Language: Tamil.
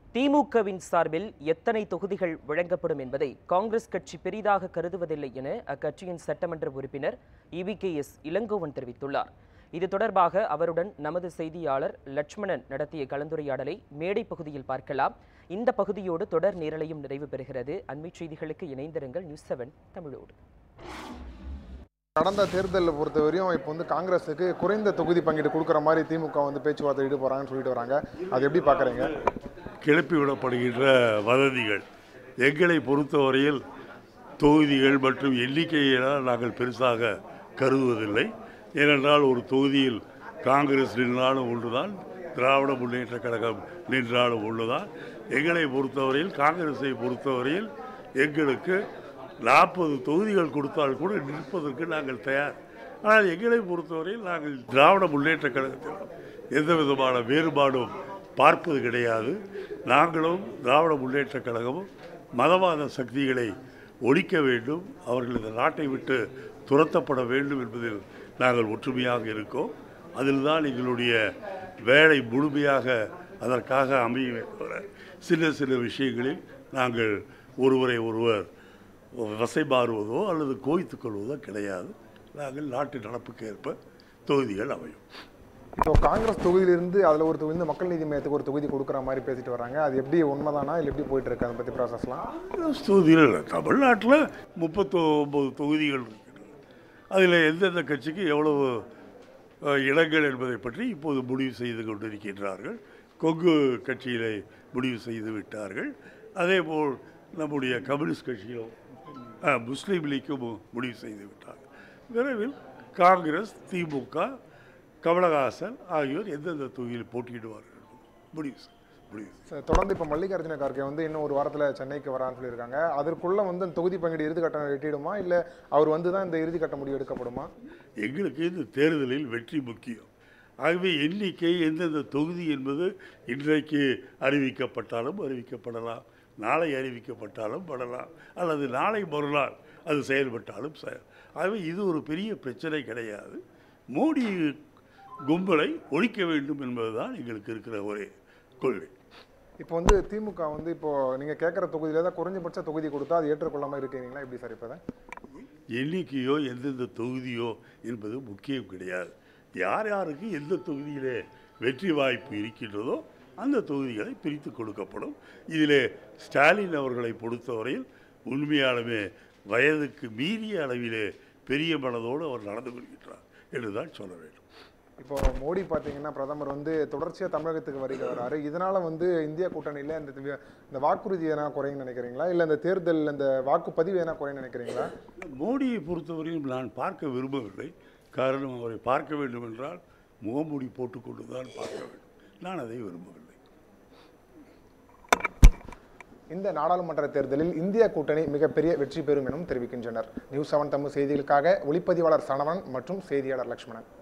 திமுகவின் சார்பில் எத்தனை தொகுதிகள் வழங்கப்படும் என்பதை காங்கிரஸ் கட்சி பெரிதாக கருதுவதில்லை என அக்கட்சியின் சட்டமன்ற உறுப்பினர் இவிகேஎஸ் இளங்கோவன் தெரிவித்துள்ளார் இது தொடர்பாக அவருடன் நமது செய்தியாளர் லட்சுமணன் நடத்திய கலந்துரையாடலை மேடை பகுதியில் பார்க்கலாம் இந்த பகுதியோடு தொடர் நேரலையும் நிறைவு பெறுகிறது அண்மைச் செய்திகளுக்கு இணைந்திருங்கள் நியூஸ் செவன் தமிழோடு கடந்த தேர்தலில் பொறுத்தவரையும் இப்போ வந்து காங்கிரஸுக்கு குறைந்த தொகுதி பங்கீடு கொடுக்குற மாதிரி திமுக வந்து பேச்சுவார்த்தை ஈடுபடுறாங்கன்னு சொல்லிட்டு வராங்க அது எப்படி பார்க்குறீங்க கிளப்பி விடப்படுகின்ற வதந்திகள் எங்களை பொறுத்தவரையில் தொகுதிகள் மற்றும் எண்ணிக்கையெல்லாம் நாங்கள் பெருசாக கருதுவதில்லை ஏனென்றால் ஒரு தொகுதியில் காங்கிரஸ் நின்றாலும் ஒன்றுதான் திராவிட முன்னேற்ற கழகம் நின்றாலும் ஒன்றுதான் எங்களை பொறுத்தவரையில் காங்கிரஸை பொறுத்தவரையில் எங்களுக்கு நாற்பது தொகுதிகள் கொடுத்தால் கூட நிற்பதற்கு நாங்கள் தயார் ஆனால் எங்களை பொறுத்தவரையில் நாங்கள் திராவிட முன்னேற்ற கழகத்தில் எந்த விதமான வேறுபாடும் பார்ப்பது கிடையாது நாங்களும் திராவிட முன்னேற்ற கழகமும் மதவாத சக்திகளை ஒழிக்க வேண்டும் அவர்கள் இந்த நாட்டை விட்டு துரத்தப்பட வேண்டும் என்பதில் நாங்கள் ஒற்றுமையாக இருக்கோம் அதில் தான் எங்களுடைய வேலை முழுமையாக அதற்காக அமைய தவிர சின்ன சின்ன விஷயங்களில் நாங்கள் ஒருவரை ஒருவர் வசைமாறுவதோ அல்லது கோய்த்துக் கொள்வதோ கிடையாது நாங்கள் நாட்டு நடப்புக்கு ஏற்ப தொகுதிகள் அமையும் இப்போ காங்கிரஸ் தொகுதியிலிருந்து அதில் ஒரு தொகுதி இந்த மக்கள் நீதி மையத்துக்கு ஒரு தொகுதி கொடுக்குற மாதிரி பேசிட்டு வராங்க அது எப்படி உண்மைதானா இல்லை எப்படி போயிட்டு இருக்கு அதை பற்றி ப்ராசஸ்லாம் தொகுதிகள் இல்லை தமிழ்நாட்டில் முப்பத்தொம்பது தொகுதிகள் இருக்கின்றன அதில் எந்தெந்த கட்சிக்கு எவ்வளவு அஹ், இடங்கள் என்பதை பற்றி இப்போது முடிவு செய்து கொண்டிருக்கின்றார்கள் கொங்கு கட்சியிலே முடிவு செய்து விட்டார்கள் அதேபோல் நம்முடைய கம்யூனிஸ்ட் கட்சியும் அஹ், முஸ்லீம் லீக்கும் முடிவு செய்து விட்டார்கள் விரைவில் காங்கிரஸ் திமுக கமலஹாசன் ஆகியோர் எந்தெந்த தொகுதியில் போட்டியிடுவார்கள் என்பது முடிவு செய்- முடிவு செய்- சரி, தொடர்ந்து இப்போ மல்லிகார்ஜுன கார்கே வந்து இன்னும் ஒரு வாரத்தில் சென்னைக்கு வரான்னு சொல்லியிருக்காங்க அதற்குள்ள வந்து அந்த தொகுதி பங்கீடு இறுதி கட்டம் எட்டிடுமா இல்லை அவர் வந்து தான் இந்த இறுதி கட்ட முடிவு எடுக்கப்படுமா எங்களுக்கு இந்த தேர்தலில் வெற்றி முக்கியம் ஆகவே எண்ணிக்கை எந்தெந்த தொகுதி என்பது இன்றைக்கு அறிவிக்கப்பட்டாலும் அறிவிக்கப்படலாம் நாளை அறிவிக்கப்பட்டாலும் படலாம் அல்லது நாளை மறுநாள் அது செயல்பட்டாலும் செயல் ஆகவே இது ஒரு பெரிய பிரச்சனை கிடையாது மோடி கும்பலை ஒழிக்க வேண்டும் என்பதுதான் எங்களுக்கு இருக்கிற ஒரே கொள்கை இப்போ வந்து திமுக வந்து இப்போ நீங்க கேட்குற தொகுதியில தான் குறைஞ்சபட்ச தொகுதி கொடுத்தா அது ஏற்றுக்கொள்ளாம இருக்கீங்களா எப்படி சார் இப்போ அதை? எண்ணிக்கையோ எந்தெந்த தொகுதியோ என்பது முக்கியம் கிடையாது யார் யாருக்கு எந்த தொகுதியிலே வெற்றி வாய்ப்பு இருக்கின்றதோ அந்த தொகுதிகளை பிரித்து கொடுக்கப்படும் இதிலே ஸ்டாலின் அவர்களை பொறுத்தவரையில் உண்மையாலுமே வயதுக்கு மீறிய அளவிலே பெரிய மனதோடு அவர் நடந்து கொள்கின்றார் என்றுதான் சொல்ல வேண்டும் இப்போ மோடி பார்த்தீங்கன்னா பிரதமர் வந்து தொடர்ச்சியாக தமிழகத்துக்கு வருகை வராரு இதனால வந்து இந்திய கூட்டணியில் இந்த வி- இந்த வாக்குறுதி எதனா குறையும்னு நினைக்கிறீங்களா இல்லை இந்த தேர்தல் இந்த வாக்குப்பதிவு எதனா குறையும்னு நினைக்கிறீங்களா மோடியை பொறுத்தவரையும் நான் பார்க்க விரும்பவில்லை காரணம் அவரை பார்க்க வேண்டும் என்றால் முகமூடி போட்டுக்கொண்டு தான் பார்க்க வேண்டும் நான் அதை விரும்பவில்லை இந்த நாடாளுமன்ற தேர்தலில் இந்திய கூட்டணி மிகப்பெரிய வெற்றி பெறும் எனவும் தெரிவிக்கின்றனர் நியூஸ் செவன் தமிழ் செய்திகளுக்காக ஒளிப்பதிவாளர் சனவன் மற்றும் செய்தியாளர் லக்ஷ்மணன்